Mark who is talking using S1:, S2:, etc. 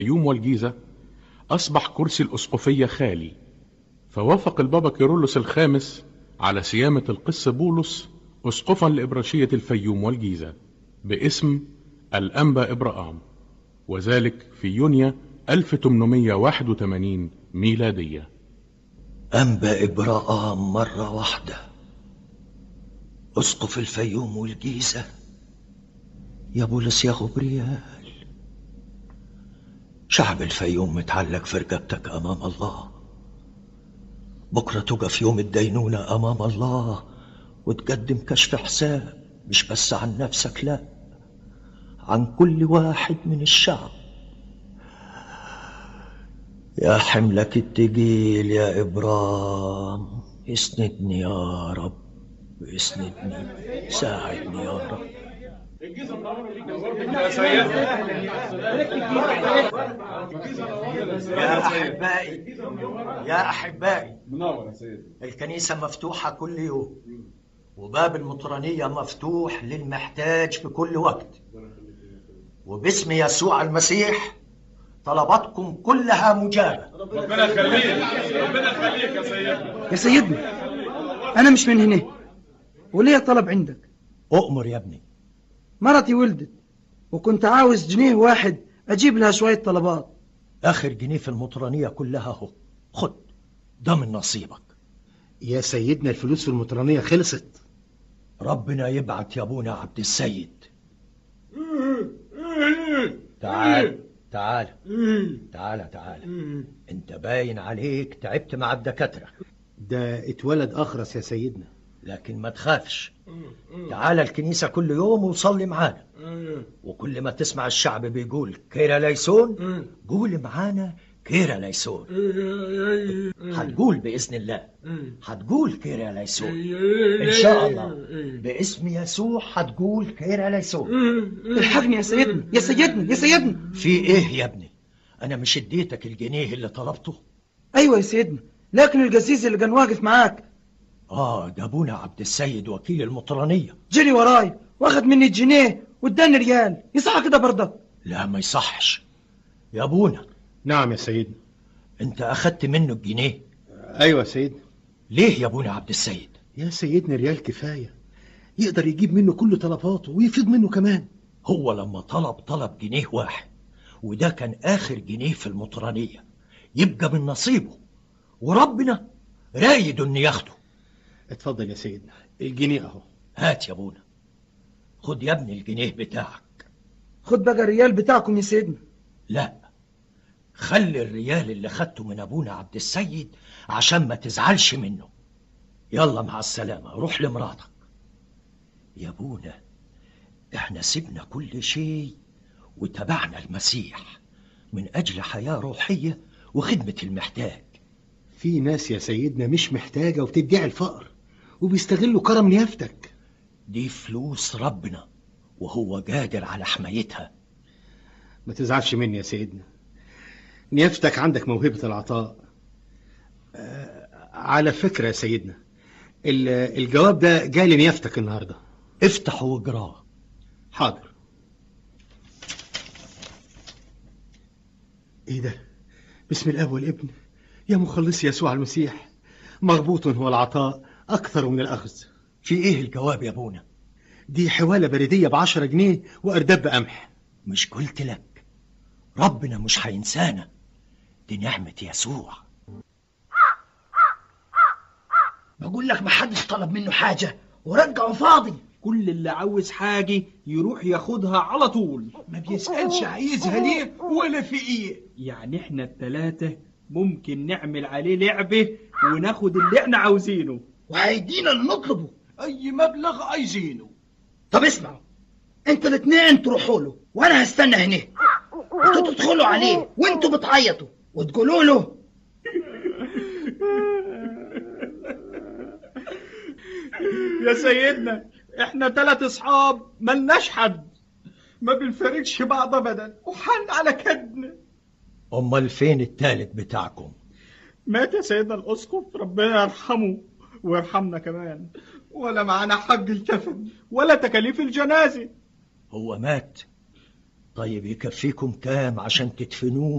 S1: الفيوم والجيزة أصبح كرسي الأسقفية خالي فوافق البابا كيرلس الخامس على سيامة القس بولس أسقفا لإبراشية الفيوم والجيزة باسم الأنبا إبراهام وذلك في يونيو 1881 ميلادية
S2: أنبا إبراهام مرة واحدة أسقف الفيوم والجيزة يا بولس يا غبريال شعب الفيوم متعلق في رقبتك أمام الله بكرة تقف يوم الدينونة أمام الله وتقدم كشف حساب مش بس عن نفسك لا عن كل واحد من الشعب يا حملك التقيل يا إبرام اسندني يا رب اسندني ساعدني يا رب يا أحبائي يا أحبائي
S3: منور يا سيدي
S2: الكنيسة مفتوحة كل يوم وباب المطرانية مفتوح للمحتاج في كل وقت وباسم يسوع المسيح طلباتكم كلها مجابة
S3: ربنا يخليك ربنا يخليك يا سيدي
S4: يا سيدنا أنا مش من هنا وليا طلب عندك
S2: أؤمر يا ابني
S4: مرتي ولدت وكنت عاوز جنيه واحد أجيب لها شوية طلبات
S2: آخر جنيه في المطرانية كلها اهو خد ده من نصيبك
S5: يا سيدنا الفلوس في المطرانية خلصت
S2: ربنا يبعت يا ابونا عبد السيد تعال تعال تعال تعال انت باين عليك تعبت مع الدكاترة
S5: ده اتولد أخرس يا سيدنا
S2: لكن ما تخافش تعال الكنيسة كل يوم وصلي معانا وكل ما تسمع الشعب بيقول كيرا ليسون قول معانا كيرا ليسون هتقول بإذن الله هتقول كيرا ليسون إن شاء الله باسم يسوع هتقول كيرا ليسون
S4: الحقني يا سيدنا يا سيدنا يا سيدنا
S2: في إيه يا ابني أنا مش اديتك الجنيه اللي طلبته
S4: أيوة يا سيدنا لكن القسيس اللي كان واقف معاك
S2: آه ده أبونا عبد السيد وكيل المطرانية
S4: جري وراي واخد مني الجنيه واداني ريال يصح كده برضه
S2: لا ما يصحش يا أبونا
S5: نعم يا سيدنا
S2: أنت أخدت منه الجنيه
S5: أيوة يا سيدنا
S2: ليه يا أبونا عبد السيد
S5: يا سيدنا ريال كفاية يقدر يجيب منه كل طلباته ويفيض منه كمان
S2: هو لما طلب طلب جنيه واحد وده كان آخر جنيه في المطرانية يبقى من نصيبه وربنا رايد إنه ياخده
S5: اتفضل يا سيدنا الجنيه أهو
S2: هات يا أبونا خد يا ابني الجنيه بتاعك
S4: خد بقى الريال بتاعكم يا سيدنا
S2: لا خلي الريال اللي خدته من أبونا عبد السيد عشان ما تزعلش منه يلا مع السلامة روح لمراتك يا أبونا احنا سيبنا كل شيء وتبعنا المسيح من أجل حياة روحية وخدمة المحتاج
S5: في ناس يا سيدنا مش محتاجة وبتدعي الفقر وبيستغلوا كرم نيافتك
S2: دي فلوس ربنا وهو قادر على حمايتها
S5: ما تزعلش مني يا سيدنا نيافتك عندك موهبة العطاء آه على فكرة يا سيدنا ال- الجواب ده جالي نيافتك النهاردة
S2: افتح واقراه
S5: حاضر ايه ده بسم الاب والابن يا مخلص يسوع المسيح مغبوط هو العطاء اكثر من الاخذ
S2: في ايه الجواب يا ابونا
S5: دي حوالة بريدية بعشرة جنيه وارداب بقمح
S2: مش قلت لك ربنا مش هينسانا دي نعمة يسوع
S6: بقول لك محدش طلب منه حاجة ورجعه فاضي
S7: كل اللي عاوز حاجة يروح ياخدها على طول
S6: ما بيسألش عايزها ليه ولا في ايه
S7: يعني احنا التلاتة ممكن نعمل عليه لعبة وناخد اللي احنا عاوزينه
S6: وهيدينا اللي نطلبه
S8: اي مبلغ عايزينه
S6: طب اسمعوا انتوا الاتنين تروحوا له وانا هستنى هنا انتوا تدخلوا عليه وانتوا بتعيطوا وتقولوا له
S7: يا سيدنا احنا تلات اصحاب ملناش حد ما بنفارقش بعض ابدا وحن على كدنا
S2: امال فين التالت بتاعكم
S7: مات يا سيدنا الاسقف ربنا يرحمه ويرحمنا كمان ولا معانا حج الكفن ولا تكاليف الجنازة
S2: هو مات طيب يكفيكم كام عشان تدفنوه